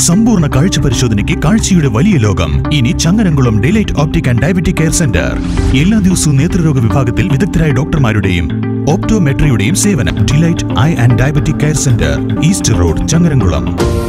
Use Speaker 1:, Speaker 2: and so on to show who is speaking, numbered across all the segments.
Speaker 1: സമ്പൂർണ്ണ കാഴ്ച പരിശോധനയ്ക്ക് കാഴ്ചയുടെ വലിയ ലോകം ഇനി Changaramkulam delight optic and diabetic care centre എല്ലാ ദിവസവും നേത്രരോഗ വിഭാഗത്തിൽ വിദഗ്ധരായ ഡോക്ടർമാരുടെയും ഓപ്റ്റോമെട്രിയുടെയും സേവനം delight eye and diabetic care centre east road Changaramkulam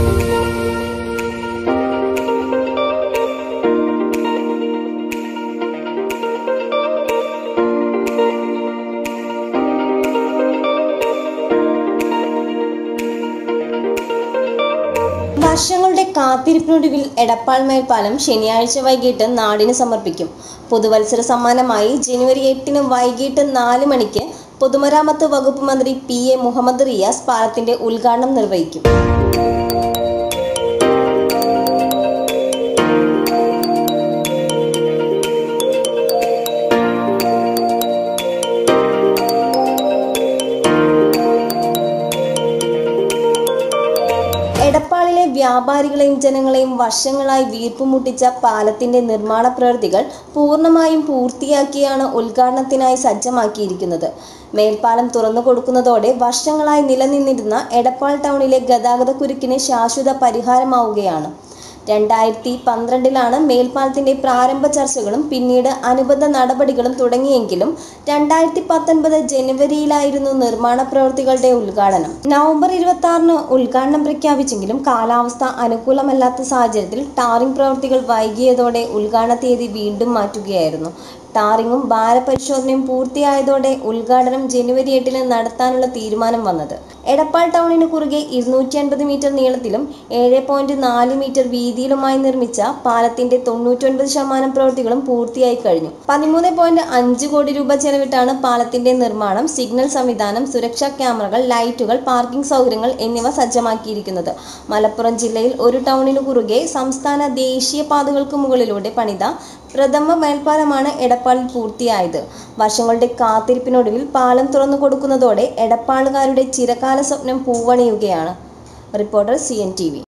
Speaker 2: വർഷങ്ങളുടെ കാത്തിരിപ്പിനൊടുവിൽ എടപ്പാൾ മേൽപ്പാലം ശനിയാഴ്ച വൈകിട്ട് നാടിന് സമർപ്പിക്കും പുതുവത്സര സമ്മാനമായി ജനുവരി എട്ടിന് വൈകിട്ട് നാല് മണിക്ക് പൊതുമരാമത്ത് വകുപ്പ് മന്ത്രി പി എ മുഹമ്മദ് റിയാസ് പാലത്തിന്റെ ഉദ്ഘാടനം നിർവഹിക്കും എടപ്പാളിലെ വ്യാപാരികളെയും ജനങ്ങളെയും വർഷങ്ങളായി വീർപ്പുമുട്ടിച്ച പാലത്തിന്റെ നിർമ്മാണ പ്രവൃത്തികൾ പൂർണ്ണമായും പൂർത്തിയാക്കിയാണ് ഉദ്ഘാടനത്തിനായി സജ്ജമാക്കിയിരിക്കുന്നത് മേൽപ്പാലം തുറന്നു കൊടുക്കുന്നതോടെ വർഷങ്ങളായി നിലനിന്നിരുന്ന എടപ്പാൾ ടൗണിലെ ഗതാഗത കുരുക്കിന് ശാശ്വത പരിഹാരമാവുകയാണ് രണ്ടായിരത്തി പന്ത്രണ്ടിലാണ് മേൽപ്പാലത്തിന്റെ പ്രാരംഭ ചർച്ചകളും പിന്നീട് അനുബന്ധ നടപടികളും തുടങ്ങിയെങ്കിലും രണ്ടായിരത്തി പത്തൊൻപത് ജനുവരിയിലായിരുന്നു നിർമ്മാണ പ്രവൃത്തികളുടെ ഉദ്ഘാടനം നവംബർ ഇരുപത്തി ആറിന് ഉദ്ഘാടനം പ്രഖ്യാപിച്ചെങ്കിലും കാലാവസ്ഥ അനുകൂലമല്ലാത്ത സാഹചര്യത്തിൽ ടാറിംഗ് പ്രവൃത്തികൾ വൈകിയതോടെ ഉദ്ഘാടന തീയതി വീണ്ടും മാറ്റുകയായിരുന്നു ടാറിങ്ങും ഭാരപരിശോധനയും പൂർത്തിയായതോടെ ഉദ്ഘാടനം ജനുവരി എട്ടിന് നടത്താനുള്ള തീരുമാനം വന്നത് എടപ്പാൾ ടൗണിന് കുറുകെ ഇരുന്നൂറ്റി അൻപത് മീറ്റർ നീളത്തിലും ഏഴ് പോയിന്റ് നാല് മീറ്റർ വീതിയിലുമായി നിർമ്മിച്ച പാലത്തിന്റെ തൊണ്ണൂറ്റൊൻപത് ശതമാനം പ്രവൃത്തികളും പൂർത്തിയായി കഴിഞ്ഞു പതിമൂന്ന് പോയിന്റ് അഞ്ച് കോടി രൂപ ചെലവിട്ടാണ് പാലത്തിന്റെ നിർമ്മാണം സിഗ്നൽ സംവിധാനം സുരക്ഷാ ക്യാമറകൾ ലൈറ്റുകൾ പാർക്കിംഗ് സൗകര്യങ്ങൾ എന്നിവ സജ്ജമാക്കിയിരിക്കുന്നത് മലപ്പുറം ജില്ലയിൽ ഒരു ടൗണിന് കുറുകെ സംസ്ഥാന ദേശീയ പാതകൾക്ക് മുകളിലൂടെ പണിത പ്രഥമ മേൽപ്പാലമാണ് എടപ്പാളിൽ പൂർത്തിയായത് വർഷങ്ങളുടെ കാത്തിരിപ്പിനൊടുവിൽ പാലം തുറന്നു കൊടുക്കുന്നതോടെ എടപ്പാളുകാരുടെ ചിരകാല സ്വപ്നം പൂവണിയുകയാണ് reporter C N T V